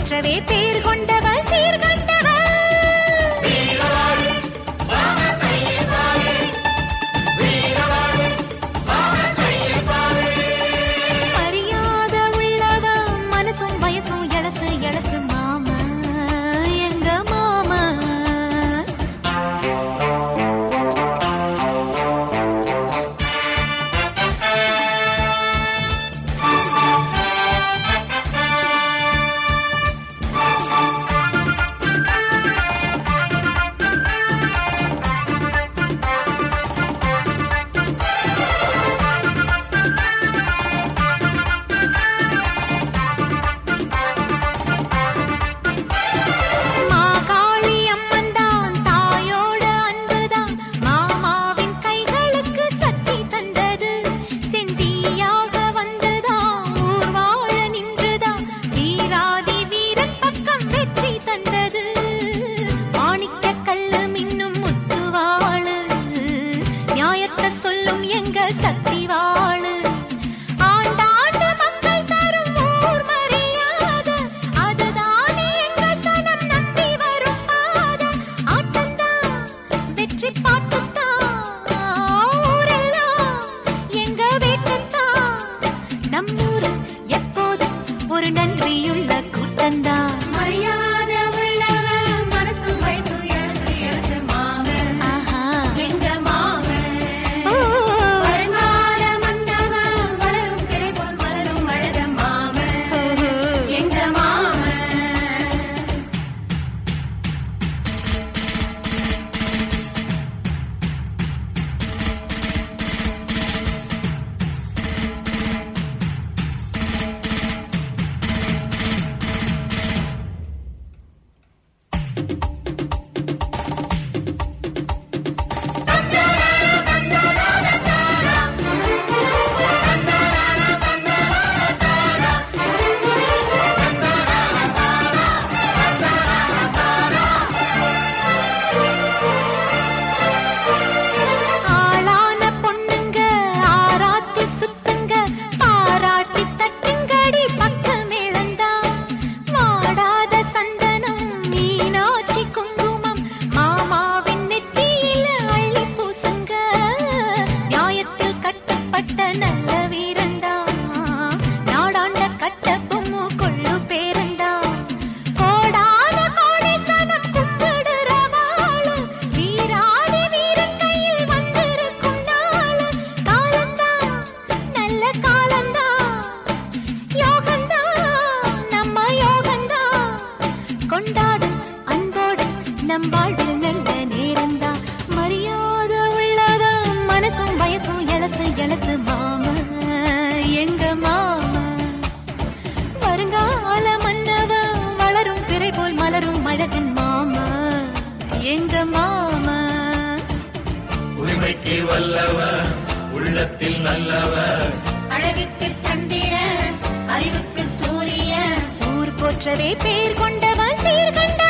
போற்றவே பேர் கொண்டவர் சீர்கண்டவர் அறியாத உள்ளதா மனசும் வயசும் எழசு எழசு மாமா எங்க மாமா மாகாளி அம்மன் தான் தாயோட அன்புதான் மாமாவின் கைகளுக்கு சக்தி தந்தது செந்தியாக வந்துதான் ஊர் வாழ நின்றுதான் வீராதி வீரன் பக்கம் வெற்றி தந்தது மாணிக்க கல்லு மின்னும் முத்துவாளு நியாயத்தை சொல்லும் எங்க சக்தி வாழு ஆண்டாண்டு மக்கள் தரும் ஊர் மரியாதை அதுதானே எங்க சனம் நம்பி வரும் பாதை ஆட்டம்தான் வெற்றி பாட்டுத்தான் ஊரெல்லாம் எங்க வேட்டத்தான் நம்மூரு எப்போதும் ஒரு நன்றியுள்ள கூட்டம்தான் மரியாதை உள்ளவன் மனசும் வயசும் எழுது எழுது மாமன் ஆஹா எங்க மாமன் ஓ. வருங்கால மன்னவன் வளரும் கிளை போல் மலரும் அழக மாமன் எங்க மாமன் ஆளான பொண்ணுங்க ஆராத்தி சுத்துங்க பாராட்டி தட்டுங்கடி பக்கம் இழந்தா வாடாத சந்தனம் மீனாட்சி குங்குமம் மாமாவின் நெத்தியில அள்ளி பூசுங்க நியாயத்தில் கட்டப்பட்ட நல்ல வீரந்தா நாடாண்ட கட்ட பொம்மு கொள்ளு பேரண்டா கோடான கோடீசனம் கும்பிடுற வாழு வீராதி வீரன் கையில் வந்திருக்கும் நாளு காலந்தான் நல்ல காலந்தான் யோகந்தான் நம்ம யோகந்தான் கொண்டாடு அன்போடு நம் வாழ்வில் நல்ல நேரந்தான் மரியாதை உள்ளதா மனசும் வயசும் எழசு எழசு மாமா எங்க மாமா வருங்கால மன்னவ வளரும் பிறை போல் மலரும் அழகன் மாமா எங்க மாமா உரிமைக்கு வல்லவர் உள்ளத்தில் நல்லவர் அழகுக்கு சந்திரன் அறிவுக்கு சூரியன் ஊர் போற்றவே பேர் கொண்டவன் சீர்கண்ட